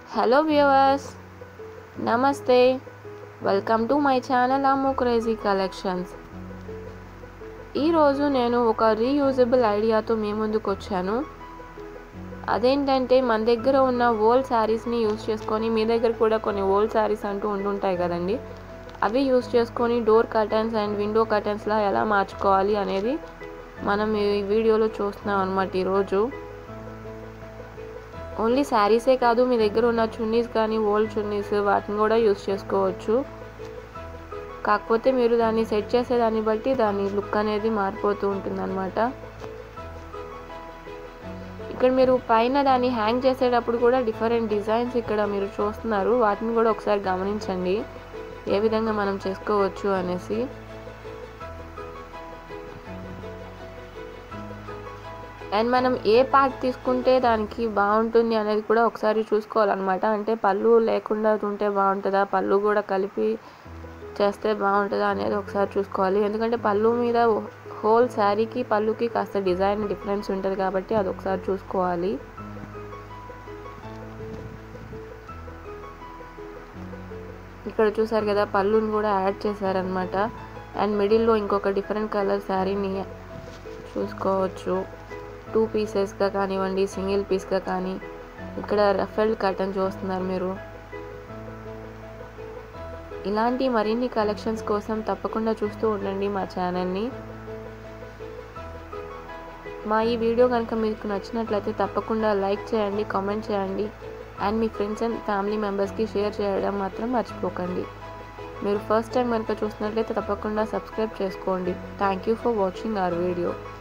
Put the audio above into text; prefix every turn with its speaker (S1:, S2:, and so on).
S1: hello viewers నమస్తే welcome to my channel Ammu crazy collections ఈరోజు నేను ఒక రీయూజబుల్ ఐడియాతో మీ ముందుకు వచ్చాను అదేంటంటే మన దగ్గర ఉన్న ఓల్డ్ శారీస్ని యూజ్ చేసుకొని మీ దగ్గర కూడా కొన్ని ఓల్డ్ శారీస్ అంటూ ఉంటుంటాయి కదండి అవి యూజ్ చేసుకొని డోర్ కర్టన్స్ అండ్ విండో కర్టన్స్లా ఎలా మార్చుకోవాలి అనేది మనం ఈ వీడియోలో చూస్తున్నాం అనమాట ఈరోజు ఓన్లీ శారీసే కాదు మీ దగ్గర ఉన్న చున్నీస్ కానీ ఓల్డ్ చున్నీస్ వాటిని కూడా యూస్ చేసుకోవచ్చు కాకపోతే మీరు దాన్ని సెట్ చేసేదాన్ని బట్టి దాని లుక్ అనేది మారిపోతూ ఉంటుంది అనమాట ఇక్కడ మీరు పైన దాన్ని హ్యాంగ్ చేసేటప్పుడు కూడా డిఫరెంట్ డిజైన్స్ ఇక్కడ మీరు చూస్తున్నారు వాటిని కూడా ఒకసారి గమనించండి ఏ విధంగా మనం చేసుకోవచ్చు అనేసి అండ్ మనం ఏ పార్ట్ తీసుకుంటే దానికి బాగుంటుంది అనేది కూడా ఒకసారి చూసుకోవాలన్నమాట అంటే పళ్ళు లేకుండా ఉంటే బాగుంటుందా పళ్ళు కూడా కలిపి చేస్తే బాగుంటుందా అనేది ఒకసారి చూసుకోవాలి ఎందుకంటే పళ్ళు మీద హోల్ శారీకి పళ్ళుకి కాస్త డిజైన్ డిఫరెన్స్ ఉంటుంది కాబట్టి అది ఒకసారి చూసుకోవాలి ఇక్కడ చూసారు కదా పళ్ళుని కూడా యాడ్ చేశారనమాట అండ్ మిడిల్లో ఇంకొక డిఫరెంట్ కలర్ శారీని చూసుకోవచ్చు టూ పీసెస్గా కానివ్వండి సింగిల్ పీస్గా కానీ ఇక్కడ రఫెల్డ్ కటన్ చూస్తున్నారు మీరు ఇలాంటి మరిన్ని కలెక్షన్స్ కోసం తప్పకుండా చూస్తూ ఉండండి మా ఛానల్ని మా ఈ వీడియో కనుక మీకు నచ్చినట్లయితే తప్పకుండా లైక్ చేయండి కామెంట్ చేయండి అండ్ మీ ఫ్రెండ్స్ అండ్ ఫ్యామిలీ మెంబర్స్కి షేర్ చేయడం మాత్రం మర్చిపోకండి మీరు ఫస్ట్ టైం కనుక చూసినట్లయితే తప్పకుండా సబ్స్క్రైబ్ చేసుకోండి thank you for watching our video